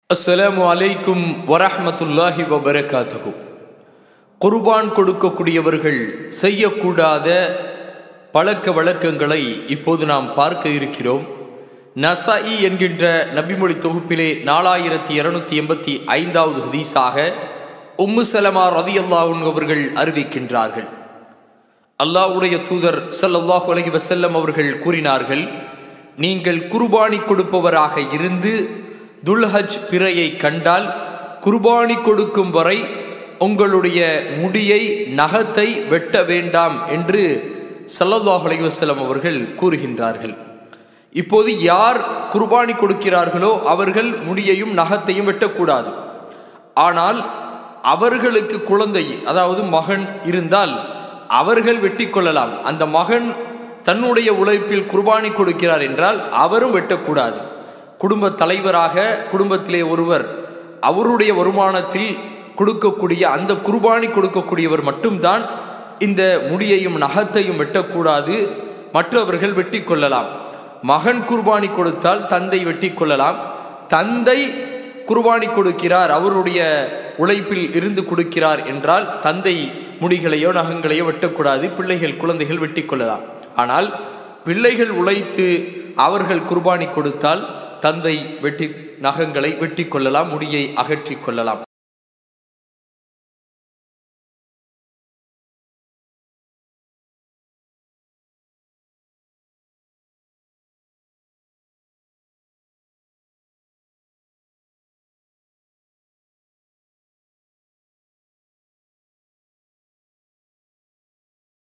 அஸ்ஸலாமு அலைக்கும் வரஹ்மத்துல்லாஹி வபரகாத்துஹு குர்பான் கொடுக்கக்கூடியவர்கள் செய்யக்கூடாத பழக்க வழக்கங்களை இப்போது நாம் பார்க்க இருக்கிறோம் நசாயி என்கின்ற நபிமொழி தொகுப்பிலே நாலாயிரத்தி இருநூத்தி எண்பத்தி ஐந்தாவது ஹதீஸாக உம்மு சலமா ரதி அவர்கள் அறிவிக்கின்றார்கள் அல்லாஹ்வுடைய தூதர் ஸல்லல்லாஹு அலைஹி வஸல்லம் அவர்கள் கூறினார்கள் நீங்கள் குர்பானி கொடுப்பவராக இருந்து துல்ஹஜ் பிறையை கண்டால் குர்பானி கொடுக்கும் வரை உங்களுடைய முடியை நகத்தை வெட்ட வேண்டாம் என்று ஸல்லல்லாஹு அலைஹி வஸல்லம் அவர்கள் கூறுகின்றார்கள் இப்போது யார் குர்பானி கொடுக்கிறார்களோ அவர்கள் முடியையும் நகத்தையும் வெட்டக்கூடாது ஆனால் அவர்களுக்கு குழந்தை அதாவது மகன் இருந்தால் அவர்கள் வெட்டி கொள்ளலாம் அந்த மகன் தன்னுடைய உழைப்பில் குர்பானி கொடுக்கிறார் என்றால் அவரும் வெட்டக்கூடாது குடும்ப தலைவராக குடும்பத்திலே ஒருவர் அவருடைய வருமானத்தில் கொடுக்கக்கூடிய அந்த குர்பானி கொடுக்கக்கூடியவர் மட்டும்தான் இந்த முடியையும் நகத்தையும் வெட்டக்கூடாது மற்றவர்கள் வெட்டி கொள்ளலாம் மகன் குர்பானி கொடுத்தால் தந்தை வெட்டி கொள்ளலாம் தந்தை குர்பானி கொடுக்கிறார் அவருடைய உழைப்பில் இருந்து கொடுக்கிறார் என்றால் தந்தை முடிகளையோ நகங்களையோ வெட்டக்கூடாது பிள்ளைகள் குழந்தைகள் வெட்டி கொள்ளலாம் ஆனால் பிள்ளைகள் உழைத்து அவர்கள் குர்பானி கொடுத்தால் தந்தை வெட்டி நகங்களை வெட்டி கொள்ளலாம் முடியை அகற்றி கொள்ளலாம்